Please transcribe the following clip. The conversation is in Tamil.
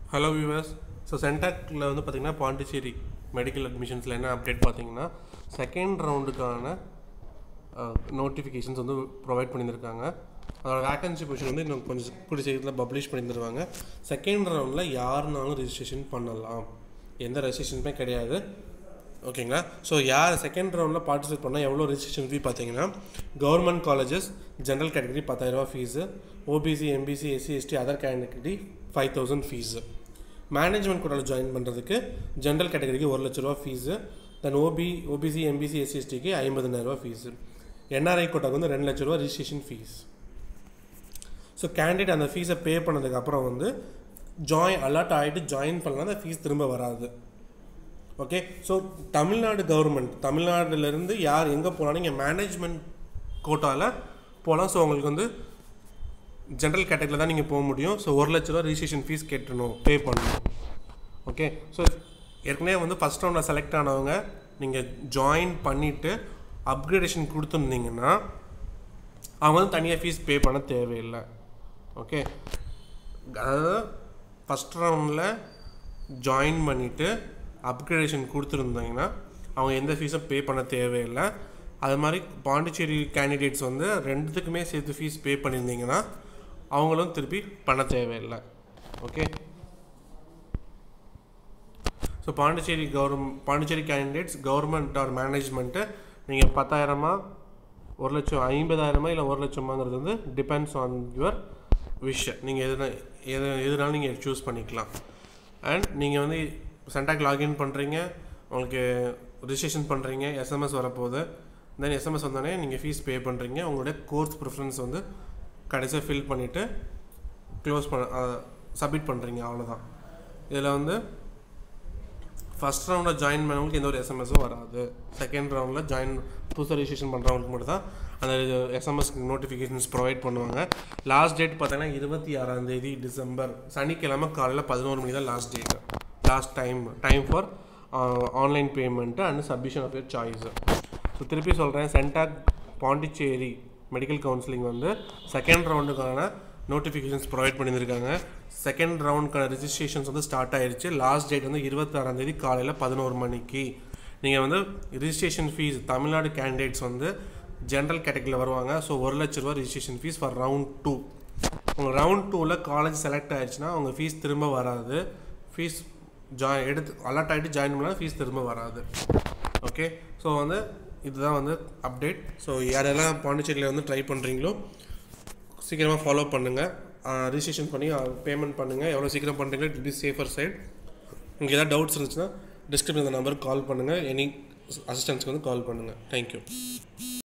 ஹலோ வியூவர்ஸ் ஸோ சென்டாக்ல வந்து பார்த்தீங்கன்னா பாண்டிச்சேரி மெடிக்கல் அட்மிஷன்ஸில் என்ன அப்டேட் பார்த்தீங்கன்னா செகண்ட் ரவுண்டுக்கான நோட்டிஃபிகேஷன்ஸ் வந்து ப்ரொவைட் பண்ணியிருக்காங்க அதோட வேகன்சி பொசிஷன் வந்து இன்னும் கொஞ்சம் கூடிய சீக்கிரத்தில் பப்ளிஷ் பண்ணியிருந்துருவாங்க செகண்ட் ரவுண்டில் யாருனாலும் ரெஜிஸ்ட்ரேஷன் பண்ணலாம் எந்த ரெஜிஸ்ட்ரேஷனுமே கிடையாது ஓகேங்களா ஸோ யார் செகண்ட் ரவுண்டில் பார்ட்டிசிபேட் பண்ணால் எவ்வளோ ரெஜிஸ்ட்ரேஷன் ஃபீ பார்த்தீங்கன்னா கவர்மெண்ட் காலேஜஸ் ஜென்ரல் கேட்டகரி பத்தாயிரரூபா fees OBC MBC SC ST other category five thousand fees management கோட்டாவில் ஜாயின் பண்ணுறதுக்கு ஜென்ரல் கேட்டகரிக்கு ஒரு லட்ச ரூபா fees then OB OBC MBC SC எஸ்டிக்கு ஐம்பதுனாயிரரூபா ஃபீஸு என்ஆர்ஐ கோட்டாக்கு வந்து ரெண்டு லட்ச ரூபா ரிஜிஸ்ட்ரேஷன் ஃபீஸ் ஸோ கேண்டிடேட் அந்த ஃபீஸை பே பண்ணதுக்கப்புறம் வந்து ஜாயின் அலர்ட் ஆகிட்டு ஜாயின் பண்ணலாம் அந்த ஃபீஸ் திரும்ப வராது ஓகே ஸோ தமிழ்நாடு கவர்மெண்ட் தமிழ்நாடுலேருந்து யார் எங்கே போனாலும் இங்கே மேனேஜ்மெண்ட் கோட்டாவில் போகலாம் ஸோ உங்களுக்கு வந்து ஜென்ரல் கேட்டகரியில் தான் நீங்கள் போக முடியும் ஸோ ஒரு லட்ச ரூபா ரிஜிஸ்ட்ரேஷன் ஃபீஸ் கேட்டணும் பே பண்ணணும் ஓகே ஸோ ஏற்கனவே வந்து ஃபஸ்ட் ரவுண்டில் செலக்ட் ஆனவங்க நீங்கள் ஜாயின் பண்ணிவிட்டு அப்கிரேடேஷன் கொடுத்துருந்தீங்கன்னா அவங்க வந்து தனியாக ஃபீஸ் பே பண்ண தேவையில்லை ஓகே அதாவது ஃபஸ்ட் ரவுண்டில் ஜாயின் பண்ணிவிட்டு அப்கிரேடேஷன் கொடுத்துருந்தாங்கன்னா அவங்க எந்த ஃபீஸும் பே பண்ண தேவையில்லை அது மாதிரி பாண்டிச்சேரி கேண்டிடேட்ஸ் வந்து ரெண்டுத்துக்குமே சேர்த்து ஃபீஸ் பே பண்ணியிருந்தீங்கன்னா அவங்களும் திருப்பி பண்ண தேவையில்லை okay so Pondicherry government Pondicherry candidates government or management நீங்கள் பத்தாயிரமா ஒரு லட்சம் ஐம்பதாயிரமா இல்லை ஒரு லட்சமாங்கிறது வந்து டிபெண்ட்ஸ் ஆன் யுவர் விஷ் நீங்கள் எதுனா எது எதுனாலும் நீங்கள் சூஸ் பண்ணிக்கலாம் அண்ட் நீங்கள் வந்து சென்டாக் லாகின் பண்ணுறீங்க உங்களுக்கு ரிஜிஸ்ட்ரேஷன் பண்ணுறீங்க எஸ்எம்எஸ் வரப்போகுது தென் எஸ்எம்எஸ் வந்தோடனே நீங்கள் ஃபீஸ் பே பண்ணுறீங்க உங்களுடைய கோர்ஸ் ப்ரிஃபரன்ஸ் வந்து கடைசியாக ஃபில் பண்ணிவிட்டு க்ளோஸ் பண்ண சப்மிட் பண்ணுறீங்க அவ்வளோதான் இதில் வந்து ஃபஸ்ட் ரவுண்டில் ஜாயின் பண்ணவங்களுக்கு எந்த ஒரு எஸ்எம்எஸும் வராது செகண்ட் ரவுண்டில் ஜாயின் புதுசாக ரிஜிஸ்ட்ரேஷன் பண்ணுறவங்களுக்கு மட்டும் தான் அந்த எஸ்எம்எஸ் நோட்டிஃபிகேஷன்ஸ் ப்ரொவைட் பண்ணுவாங்க லாஸ்ட் டேட் பார்த்தீங்கன்னா இருபத்தி ஆறாம் தேதி டிசம்பர் சனிக்கிழமை காலையில் பதினோரு மணி தான் last date last time time for online payment and submission of your choice so திருப்பி சொல்கிறேன் சென்டாக் பாண்டிச்சேரி மெடிக்கல் கவுன்சிலிங் வந்து செகண்ட் ரவுண்டுக்கான நோட்டிஃபிகேஷன்ஸ் ப்ரொவைட் பண்ணியிருக்காங்க செகண்ட் ரவுண்டுக்கான ரிஜிஸ்ட்ரேஷன்ஸ் வந்து ஸ்டார்ட் ஆயிடுச்சு லாஸ்ட் டேட் வந்து இருபத்தாறாம் தேதி காலையில் பதினோரு மணிக்கு நீங்கள் வந்து ரிஜிஸ்ட்ரேஷன் ஃபீஸ் தமிழ்நாடு கேண்டிடேட்ஸ் வந்து ஜென்ரல் கேட்டகரியில் வருவாங்க ஸோ ஒரு லட்ச ரூபா registration fee for round two உங்கள் ரவுண்ட் டூவில் காலேஜ் செலக்ட் ஆயிடுச்சுன்னா உங்கள் ஃபீஸ் திரும்ப வராது ஃபீஸ் ஜாயின் எடுத்து அலர்ட் ஆகிட்டு ஜாயின் பண்ணால் ஃபீஸ் திரும்ப வராது ஓகே ஸோ வந்து இதுதான் வந்து அப்டேட் ஸோ யாரெல்லாம் பாண்டிச்சேரியில் வந்து ட்ரை பண்ணுறீங்களோ சீக்கிரமாக ஃபாலோ பண்ணுங்கள் ரிஜிஸ்ட்ரேஷன் பண்ணி பேமெண்ட் பண்ணுங்கள் எவ்வளோ சீக்கிரம் பண்ணுறீங்களோ இட் பி சேஃபர் சைட் உங்களுக்கு ஏதாவது டவுட்ஸ் இருந்துச்சுன்னா டிஸ்கிரிப்ஷன் இந்த நம்பருக்கு கால் பண்ணுங்கள் எனி அசிஸ்டன்ஸ்க்கு வந்து கால் பண்ணுங்கள் தேங்க்யூ